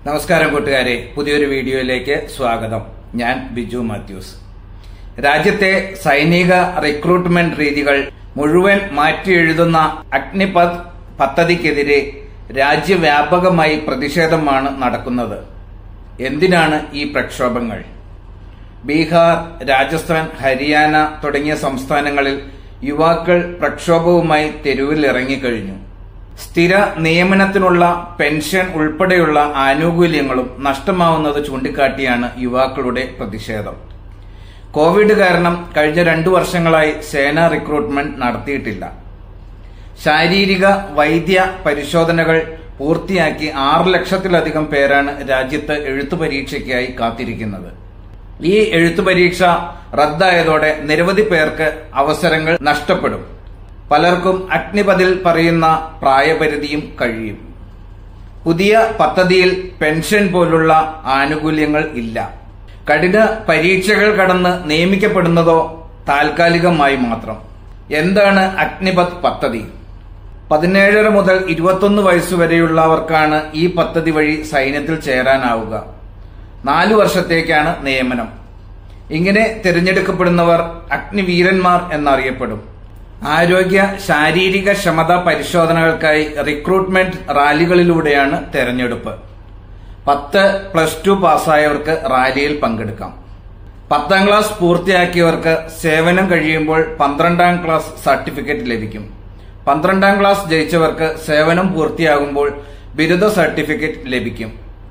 നമസ്കാരം കൂട്ടുകാരെ പുതിയൊരു വീഡിയോയിലേക്ക് സ്വാഗതം ഞാൻ ബിജു മാത്യൂസ് രാജ്യത്തെ സൈനിക റിക്രൂട്ട്മെന്റ് രീതികൾ മുഴുവൻ മാറ്റിയെഴുതുന്ന അഗ്നിപത് പദ്ധതിക്കെതിരെ രാജ്യവ്യാപകമായി പ്രതിഷേധമാണ് നടക്കുന്നത് എന്തിനാണ് ഈ പ്രക്ഷോഭങ്ങൾ ബീഹാർ രാജസ്ഥാൻ ഹരിയാന തുടങ്ങിയ സംസ്ഥാനങ്ങളിൽ യുവാക്കൾ പ്രക്ഷോഭവുമായി തെരുവിൽ ഇറങ്ങിക്കഴിഞ്ഞു സ്ഥിര നിയമനത്തിനുള്ള പെൻഷൻ ഉൾപ്പെടെയുള്ള ആനുകൂല്യങ്ങളും നഷ്ടമാവുന്നത് ചൂണ്ടിക്കാട്ടിയാണ് യുവാക്കളുടെ പ്രതിഷേധം കോവിഡ് കാരണം കഴിഞ്ഞ രണ്ടു വർഷങ്ങളായി സേന റിക്രൂട്ട്മെന്റ് നടത്തിയിട്ടില്ല ശാരീരിക വൈദ്യ പരിശോധനകൾ പൂർത്തിയാക്കി ആറ് ലക്ഷത്തിലധികം പേരാണ് രാജ്യത്ത് എഴുത്തു പരീക്ഷയ്ക്കായി കാത്തിരിക്കുന്നത് ഈ എഴുത്തു പരീക്ഷ റദ്ദായതോടെ നിരവധി പേർക്ക് അവസരങ്ങൾ നഷ്ടപ്പെടും പലർക്കും അഗ്നിപതിൽ പറയുന്ന പ്രായപരിധിയും കഴിയും പുതിയ പദ്ധതിയിൽ പെൻഷൻ പോലുള്ള ആനുകൂല്യങ്ങൾ ഇല്ല കഠിന പരീക്ഷകൾ കടന്ന് നിയമിക്കപ്പെടുന്നതോ താൽക്കാലികമായി മാത്രം എന്താണ് അഗ്നിപത് പദ്ധതി പതിനേഴര മുതൽ ഇരുപത്തൊന്ന് വയസ്സുവരെയുള്ളവർക്കാണ് ഈ പദ്ധതി വഴി സൈന്യത്തിൽ ചേരാനാവുക നാലു വർഷത്തേക്കാണ് നിയമനം ഇങ്ങനെ തിരഞ്ഞെടുക്കപ്പെടുന്നവർ അഗ്നിവീരന്മാർ എന്നറിയപ്പെടും ആരോഗ്യ ശാരീരിക ക്ഷമത പരിശോധനകൾക്കായി റിക്രൂട്ട്മെന്റ് റാലികളിലൂടെയാണ് തെരഞ്ഞെടുപ്പ് പത്ത് പ്ലസ് ടു പാസ്സായവർക്ക് റാലിയിൽ പങ്കെടുക്കാം പത്താം ക്ലാസ് പൂർത്തിയാക്കിയവർക്ക് സേവനം കഴിയുമ്പോൾ പന്ത്രണ്ടാം ക്ലാസ് സർട്ടിഫിക്കറ്റ് ലഭിക്കും പന്ത്രണ്ടാം ക്ലാസ് ജയിച്ചവർക്ക് സേവനം പൂർത്തിയാകുമ്പോൾ ബിരുദ സർട്ടിഫിക്കറ്റ് ലഭിക്കും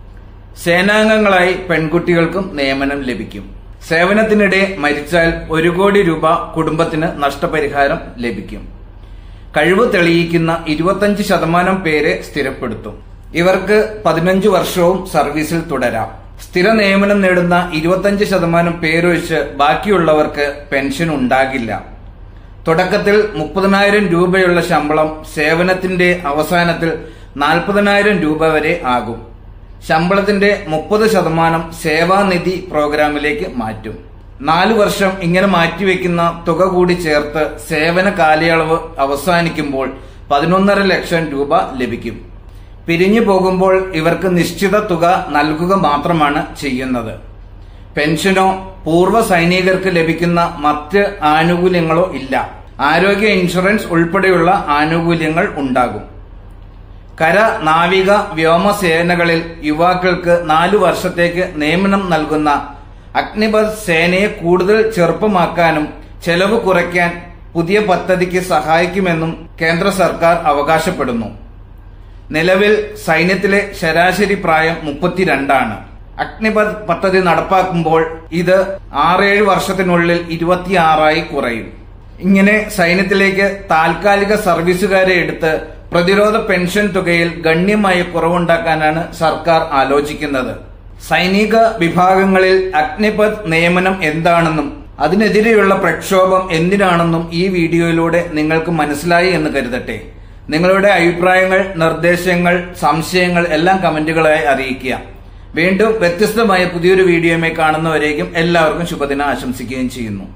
സേനാംഗങ്ങളായി പെൺകുട്ടികൾക്കും നിയമനം ലഭിക്കും സേവനത്തിനിടെ മരിച്ചാൽ ഒരു കോടി രൂപ കുടുംബത്തിന് നഷ്ടപരിഹാരം ലഭിക്കും കഴിവ് തെളിയിക്കുന്ന ഇരുപത്തഞ്ച് ശതമാനം പേരെ സ്ഥിരപ്പെടുത്തും ഇവർക്ക് പതിനഞ്ച് വർഷവും സർവീസിൽ തുടരാം സ്ഥിര നിയമനം നേടുന്ന ഇരുപത്തഞ്ച് ശതമാനം പേരൊഴിച്ച് ബാക്കിയുള്ളവർക്ക് പെൻഷൻ ഉണ്ടാകില്ല തുടക്കത്തിൽ മുപ്പതിനായിരം രൂപയുള്ള ശമ്പളം സേവനത്തിന്റെ അവസാനത്തിൽ നാൽപ്പതിനായിരം രൂപ വരെ ആകും ശമ്പളത്തിന്റെ മുപ്പത് ശതമാനം സേവാനിധി പ്രോഗ്രാമിലേക്ക് മാറ്റും നാലു വർഷം ഇങ്ങനെ മാറ്റിവെക്കുന്ന തുക കൂടി ചേർത്ത് സേവന കാലയളവ് അവസാനിക്കുമ്പോൾ പതിനൊന്നര ലക്ഷം രൂപ ലഭിക്കും പിരിഞ്ഞു പോകുമ്പോൾ ഇവർക്ക് നിശ്ചിത തുക നൽകുക മാത്രമാണ് ചെയ്യുന്നത് പെൻഷനോ പൂർവ്വ സൈനികർക്ക് ലഭിക്കുന്ന മറ്റ് ആനുകൂല്യങ്ങളോ ഇല്ല ആരോഗ്യ ഇൻഷുറൻസ് ഉൾപ്പെടെയുള്ള ആനുകൂല്യങ്ങൾ ഉണ്ടാകും കര നാവിക വ്യോമസേനകളിൽ യുവാക്കൾക്ക് നാലു വർഷത്തേക്ക് നിയമനം നൽകുന്ന അഗ്നിപത് സേനയെ കൂടുതൽ ചെറുപ്പമാക്കാനും ചെലവ് കുറയ്ക്കാൻ പുതിയ പദ്ധതിക്ക് സഹായിക്കുമെന്നും കേന്ദ്ര സർക്കാർ അവകാശപ്പെടുന്നു നിലവിൽ സൈന്യത്തിലെ ശരാശരി പ്രായം മുപ്പത്തിരണ്ടാണ് അഗ്നിപത് പദ്ധതി നടപ്പാക്കുമ്പോൾ ഇത് ആറേഴ് വർഷത്തിനുള്ളിൽ ഇരുപത്തിയാറായി കുറയും ഇങ്ങനെ സൈന്യത്തിലേക്ക് താൽക്കാലിക സർവീസുകാരെ എടുത്ത് പ്രതിരോധ പെൻഷൻ തുകയിൽ ഗണ്യമായ കുറവുണ്ടാക്കാനാണ് സർക്കാർ ആലോചിക്കുന്നത് സൈനിക വിഭാഗങ്ങളിൽ അഗ്നിപത് നിയമനം എന്താണെന്നും അതിനെതിരെയുള്ള പ്രക്ഷോഭം എന്തിനാണെന്നും ഈ വീഡിയോയിലൂടെ നിങ്ങൾക്ക് മനസ്സിലായി എന്ന് കരുതട്ടെ നിങ്ങളുടെ അഭിപ്രായങ്ങൾ നിർദ്ദേശങ്ങൾ സംശയങ്ങൾ എല്ലാം കമന്റുകളായി അറിയിക്കുക വീണ്ടും വ്യത്യസ്തമായ പുതിയൊരു വീഡിയോയുമായി കാണുന്നവരേക്കും എല്ലാവർക്കും ശുഭദിനം ആശംസിക്കുകയും ചെയ്യുന്നു